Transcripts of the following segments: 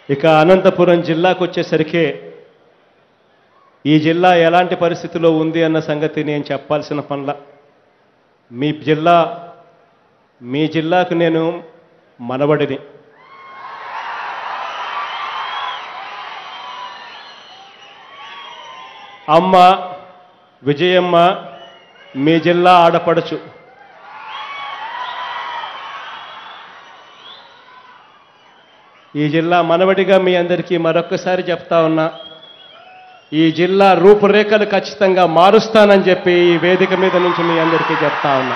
ఇక అనంతపురం జిల్లాకు వచ్చేసరికి ఈ జిల్లా ఎలాంటి పరిస్థితిలో ఉంది అన్న సంగతి నేను చెప్పాల్సిన పనుల మీ జిల్లా మీ జిల్లాకు నేను మనవడిని అమ్మ విజయమ్మ మీ జిల్లా ఆడపడచు ఈ జిల్లా మనవడిగా మీ అందరికీ మరొక్కసారి చెప్తా ఉన్నా ఈ జిల్లా రూపురేఖలు ఖచ్చితంగా మారుస్తానని చెప్పి ఈ వేదిక మీద నుంచి మీ అందరికీ చెప్తా ఉన్నా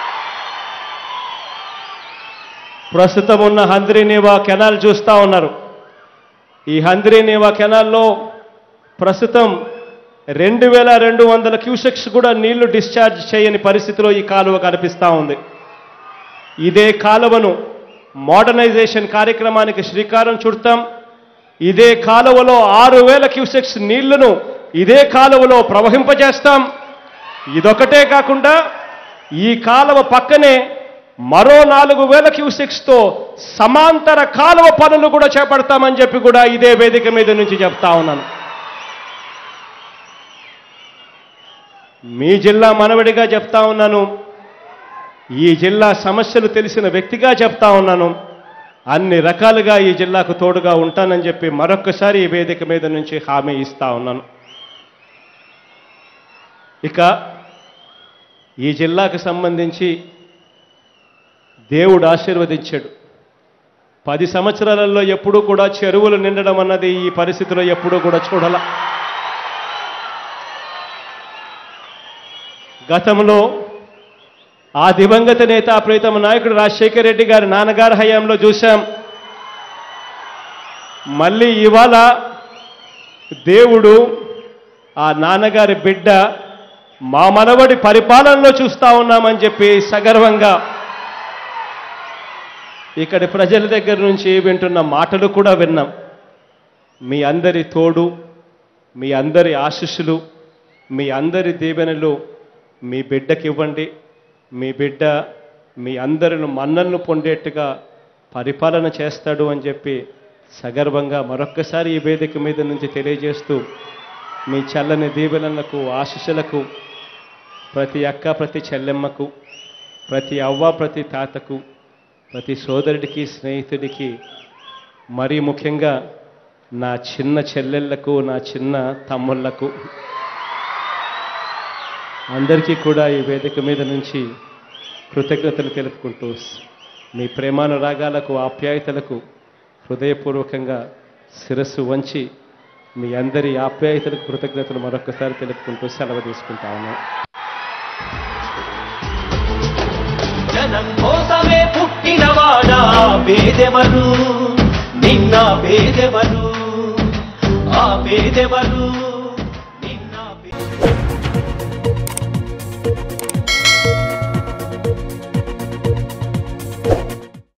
ప్రస్తుతం ఉన్న హంద్రీనేవా కెనాల్ చూస్తూ ఉన్నారు ఈ హంద్రీనేవా కెనాల్లో ప్రస్తుతం రెండు వేల రెండు వందల క్యూసెక్స్ కూడా నీళ్లు డిశ్చార్జ్ చేయని పరిస్థితిలో ఈ కాలువ కనిపిస్తూ ఉంది ఇదే కాలువను మోడర్నైజేషన్ కార్యక్రమానికి శ్రీకారం చుడతాం ఇదే కాలువలో ఆరు వేల క్యూసెక్స్ నీళ్లను ఇదే కాలువలో ప్రవహింపజేస్తాం ఇదొకటే కాకుండా ఈ కాలువ పక్కనే మరో నాలుగు వేల క్యూసెక్స్తో సమాంతర కాలువ పనులు కూడా చేపడతామని చెప్పి కూడా ఇదే వేదిక మీద నుంచి చెప్తా ఉన్నాను మీ జిల్లా మనవడిగా చెప్తా ఉన్నాను ఈ జిల్లా సమస్యలు తెలిసిన వ్యక్తిగా చెప్తా ఉన్నాను అన్ని రకాలుగా ఈ జిల్లాకు తోడుగా ఉంటానని చెప్పి మరొక్కసారి ఈ వేదిక మీద నుంచి హామీ ఇస్తా ఉన్నాను ఇక ఈ జిల్లాకు సంబంధించి దేవుడు ఆశీర్వదించాడు పది సంవత్సరాలలో ఎప్పుడూ కూడా చెరువులు నిండడం అన్నది ఈ పరిస్థితిలో ఎప్పుడూ కూడా చూడాల గతంలో ఆ దివంగత నేత ప్రీతమ నాయకుడు రాజశేఖర రెడ్డి గారి నాన్నగారి హయాంలో చూశాం మళ్ళీ ఇవాళ దేవుడు ఆ నాన్నగారి బిడ్డ మా మనవడి పరిపాలనలో చూస్తా ఉన్నామని చెప్పి సగర్వంగా ఇక్కడి ప్రజల దగ్గర నుంచి వింటున్న మాటలు కూడా విన్నాం మీ అందరి తోడు మీ అందరి ఆశీస్సులు మీ అందరి దీవెనలు మీ బిడ్డకి ఇవ్వండి మీ బిడ్డ మీ అందరిని మన్నలను పొందేట్టుగా పరిపాలన చేస్తాడు అని చెప్పి సగర్వంగా మరొక్కసారి ఈ వేదిక మీద నుంచి తెలియజేస్తూ మీ చల్లని దీవెనలకు ఆశీస్సులకు ప్రతి అక్క ప్రతి చెల్లెమ్మకు ప్రతి అవ్వ ప్రతి తాతకు ప్రతి సోదరుడికి స్నేహితుడికి మరీ ముఖ్యంగా నా చిన్న చెల్లెళ్లకు నా చిన్న తమ్ముళ్లకు అందరికీ కూడా ఈ వేదిక మీద నుంచి కృతజ్ఞతలు తెలుపుకుంటూ మీ ప్రేమానురాగాలకు ఆప్యాయతలకు హృదయపూర్వకంగా శిరస్సు వంచి మీ అందరి ఆప్యాయతలకు కృతజ్ఞతలు మరొకసారి తెలుపుకుంటూ సెలవు తీసుకుంటాను జనం కోసమే పుట్టినవాడా పేదెవరు నిన్న పేదెవరు ఆ పేదెవరు